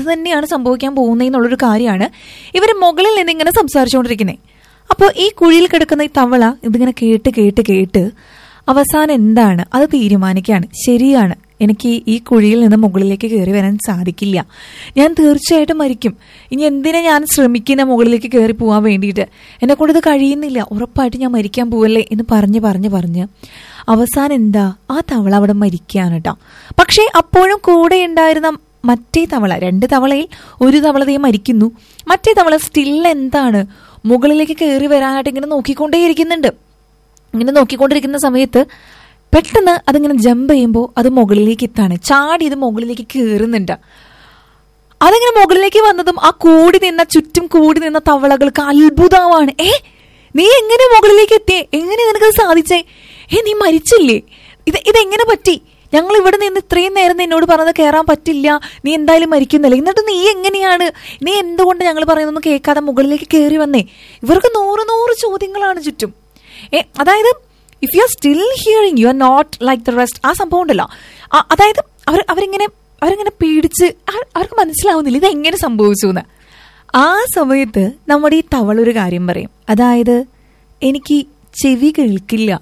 അത് തന്നെയാണ് സംഭവിക്കാൻ പോകുന്നതെന്നുള്ളൊരു കാര്യമാണ് ഇവർ മുകളിൽ നിന്ന് ഇങ്ങനെ സംസാരിച്ചുകൊണ്ടിരിക്കുന്നത് അപ്പോൾ ഈ കുഴിയിൽ കിടക്കുന്ന ഈ തവള ഇതിങ്ങനെ കേട്ട് കേട്ട് കേട്ട് അവസാനം എന്താണ് അത് തീരുമാനിക്കുകയാണ് ശരിയാണ് എനിക്ക് ഈ കുഴിയിൽ നിന്ന് മുകളിലേക്ക് കയറി വരാൻ സാധിക്കില്ല ഞാൻ തീർച്ചയായിട്ടും മരിക്കും ഇനി എന്തിനാ ഞാൻ ശ്രമിക്കുന്ന മുകളിലേക്ക് കയറി പോകാൻ വേണ്ടിയിട്ട് എന്നെ കൊണ്ട് ഇത് കഴിയുന്നില്ല ഉറപ്പായിട്ട് ഞാൻ മരിക്കാൻ പോവല്ലേ എന്ന് പറഞ്ഞ് പറഞ്ഞ് പറഞ്ഞ് അവസാനം എന്താ ആ തവള അവിടെ മരിക്കുകയാണ് കേട്ടോ പക്ഷേ അപ്പോഴും കൂടെ ഉണ്ടായിരുന്ന മറ്റേ തവള രണ്ട് തവളയിൽ ഒരു തവള ദേ മരിക്കുന്നു മറ്റേ തവള സ്റ്റിൽ എന്താണ് മുകളിലേക്ക് കയറി വരാനായിട്ട് ഇങ്ങനെ നോക്കിക്കൊണ്ടേയിരിക്കുന്നുണ്ട് ഇങ്ങനെ നോക്കിക്കൊണ്ടിരിക്കുന്ന സമയത്ത് പെട്ടെന്ന് അതിങ്ങനെ ജമ്പ് ചെയ്യുമ്പോൾ അത് മുകളിലേക്ക് എത്താണ് ചാടി ഇത് മുകളിലേക്ക് കയറുന്നുണ്ട് അതിങ്ങനെ മുകളിലേക്ക് വന്നതും ആ കൂടി നിന്ന ചുറ്റും കൂടി നിന്ന തവളകൾക്ക് അത്ഭുതമാണ് ഏ നീ എങ്ങനെ മുകളിലേക്ക് എത്തിയേ എങ്ങനെ നിനക്കത് സാധിച്ചേ ഏ നീ മരിച്ചില്ലേ ഇത് ഇതെങ്ങനെ പറ്റി ഞങ്ങൾ ഇവിടെ നിന്ന് ഇത്രയും നേരം നിന്നോട് പറഞ്ഞത് കയറാൻ പറ്റില്ല നീ എന്തായാലും മരിക്കുന്നില്ല എന്നിട്ട് നീ എങ്ങനെയാണ് നീ എന്തുകൊണ്ട് ഞങ്ങൾ പറയുന്നൊന്നും കേൾക്കാതെ മുകളിലേക്ക് കയറി വന്നേ ഇവർക്ക് നൂറ് നൂറ് ചോദ്യങ്ങളാണ് ചുറ്റും ഏ അതായത് if you are still hearing you are not like the rest ആ സംഭവം ഉണ്ടല്ലോ ആ- അതായത് അവർ അവരിങ്ങനെ അവരിങ്ങനെ പേടിച്ച് ആ- അവർക്ക് മനസ്സിലാവുന്നില്ല ഇത് എങ്ങനെ സംഭവിച്ചു എന്ന് ആ സമയത്ത് നമ്മുടെ ഈ തവള ഒരു കാര്യം പറയും അതായത് എനിക്ക് ചെവി കേൾക്കില്ല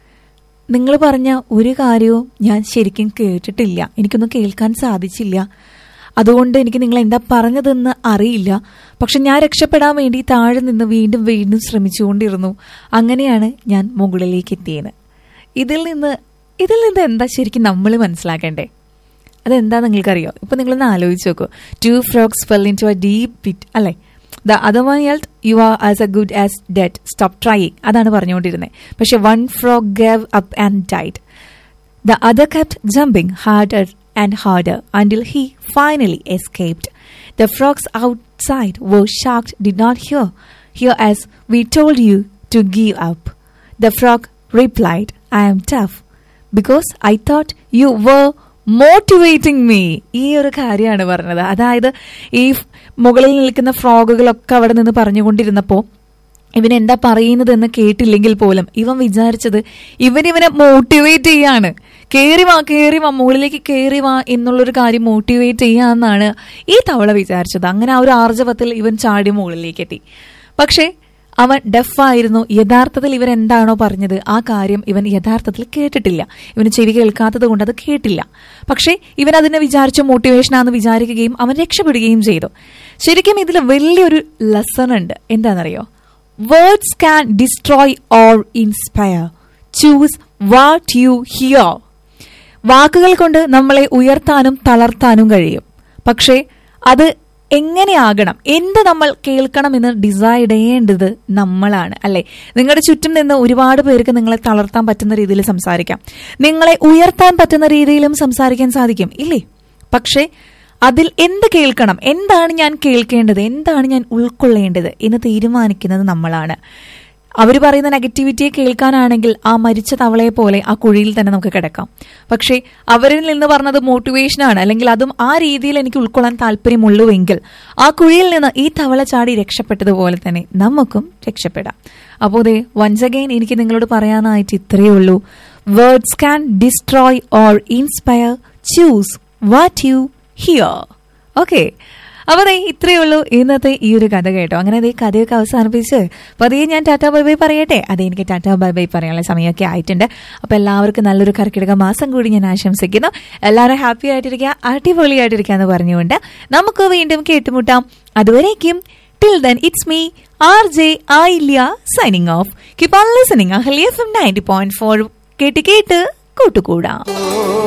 നിങ്ങൾ പറഞ്ഞ ഒരു കാര്യവും ഞാൻ ശരിക്കും കേട്ടിട്ടില്ല എനിക്കൊന്നും കേൾക്കാൻ സാധിച്ചില്ല അതുകൊണ്ട് എനിക്ക് നിങ്ങൾ എന്താ പറഞ്ഞതെന്ന് അറിയില്ല പക്ഷെ ഞാൻ രക്ഷപ്പെടാൻ വേണ്ടി താഴെ നിന്ന് വീണ്ടും വീണ്ടും ശ്രമിച്ചുകൊണ്ടിരുന്നു അങ്ങനെയാണ് ഞാൻ മുകളിലേക്ക് എത്തിയത് ഇതിൽ നിന്ന് ഇതിൽ നിന്ന് എന്താ ശരിക്കും നമ്മൾ മനസ്സിലാക്കണ്ടേ അതെന്താ നിങ്ങൾക്കറിയോ ഇപ്പൊ നിങ്ങളൊന്ന് ആലോചിച്ച് നോക്കൂ two frogs fell into a deep pit അല്ലേ the other one health you are as a good as dead stop trying അതാണ് പറഞ്ഞുകൊണ്ടിരുന്നത് പക്ഷെ one frog gave up and died The other kept jumping harder and harder until he finally escaped. The frogs outside were shocked, did not hear. Hear as we told you to give up. The frog replied, I am tough because I thought you were motivating me. ഈ ഒരു കാര്യമാണ് പറഞ്ഞത് അതായത് ഈ മുകളിൽ നിൽക്കുന്ന ഫ്രോഗുകളൊക്കെ അവിടെ നിന്ന് പറഞ്ഞുകൊണ്ടിരുന്നപ്പോൾ ഇവൻ എന്താ പറയുന്നത് എന്ന് കേട്ടില്ലെങ്കിൽ പോലും ഇവൻ വിചാരിച്ചത് ഇവൻ ഇവനെ മോട്ടിവേറ്റ് ചെയ്യാണ് കേറി വാ കേറി വാ മുകളിലേക്ക് കേറി വാ എന്നുള്ളൊരു കാര്യം മോട്ടിവേറ്റ് ചെയ്യാന്നാണ് ഈ തവള വിചാരിച്ചത് അങ്ങനെ ആ ഒരു ആർജവത്തിൽ ഇവൻ ചാടി മുകളിലേക്ക് എത്തി പക്ഷേ അവൻ ഡെഫായിരുന്നു യഥാർത്ഥത്തിൽ ഇവൻ എന്താണോ പറഞ്ഞത് ആ കാര്യം ഇവൻ യഥാർത്ഥത്തിൽ കേട്ടിട്ടില്ല ഇവന് ചെവി കേൾക്കാത്തത് കൊണ്ട് അത് കേട്ടില്ല പക്ഷേ ഇവൻ അതിനെ വിചാരിച്ച മോട്ടിവേഷനാന്ന് വിചാരിക്കുകയും അവൻ രക്ഷപ്പെടുകയും ചെയ്തു ശരിക്കും ഇതിൽ വലിയൊരു ലെസൺ ഉണ്ട് എന്താണെന്നറിയോ words can destroy or inspire choose what you hear വാക്കുകൾ കൊണ്ട് നമ്മളെ ഉയർത്താനും തളർത്താനും കഴിയും പക്ഷേ അത് എങ്ങനെയാകണം എന്ത് നമ്മൾ കേൾക്കണമെന്ന് ഡിസൈഡ് ചെയ്യേണ്ടത് നമ്മളാണ് അല്ലെ നിങ്ങളുടെ ചുറ്റും നിന്ന് ഒരുപാട് പേർക്ക് നിങ്ങളെ തളർത്താൻ പറ്റുന്ന രീതിയിൽ സംസാരിക്കാം നിങ്ങളെ ഉയർത്താൻ പറ്റുന്ന രീതിയിലും സംസാരിക്കാൻ സാധിക്കും ഇല്ലേ പക്ഷേ അതിൽ എന്ത് കേൾക്കണം എന്താണ് ഞാൻ കേൾക്കേണ്ടത് എന്താണ് ഞാൻ ഉൾക്കൊള്ളേണ്ടത് എന്ന് തീരുമാനിക്കുന്നത് നമ്മളാണ് അവർ പറയുന്ന നെഗറ്റിവിറ്റിയെ കേൾക്കാനാണെങ്കിൽ ആ മരിച്ച തവളയെ പോലെ ആ കുഴിയിൽ തന്നെ നമുക്ക് കിടക്കാം പക്ഷേ അവരിൽ നിന്ന് പറഞ്ഞത് മോട്ടിവേഷനാണ് അല്ലെങ്കിൽ അതും ആ രീതിയിൽ എനിക്ക് ഉൾക്കൊള്ളാൻ താല്പര്യമുള്ളുവെങ്കിൽ ആ കുഴിയിൽ നിന്ന് ഈ തവള ചാടി രക്ഷപ്പെട്ടതുപോലെ തന്നെ നമുക്കും രക്ഷപ്പെടാം അപ്പോൾ അതെ വൺസ് അഗെയിൻ എനിക്ക് നിങ്ങളോട് പറയാനായിട്ട് ഇത്രയേ ഉള്ളൂ words can destroy or inspire choose what you hear okay അപ്പൊ ദേ ഇത്രയേ ഉള്ളൂ ഇന്നത്തെ ഈ ഒരു കഥ കേട്ടോ അങ്ങനെ ദേ കഥയൊക്കെ അവസാനിപ്പിച്ച് പതിയെ ഞാൻ ടാറ്റ ബൈ ബൈ പറയട്ടെ അതെ എനിക്ക് ടാറ്റ ബൈ ബൈ പറയാനുള്ള സമയമൊക്കെ ആയിട്ടുണ്ട് അപ്പൊ എല്ലാവർക്കും നല്ലൊരു കർക്കിടക മാസം കൂടി ഞാൻ ആശംസിക്കുന്നു എല്ലാവരും ഹാപ്പി ആയിട്ടിരിക്കുക അടിപൊളിയായിട്ടിരിക്കുക എന്ന് പറഞ്ഞുകൊണ്ട് നമുക്ക് വീണ്ടും കേട്ടുമുട്ടാം അതുവരേക്കും till then it's me R J Aayilya signing off keep on listening Ahalya F M ninety point four കേട്ട് കേട്ട് കൂട്ടുകൂടാം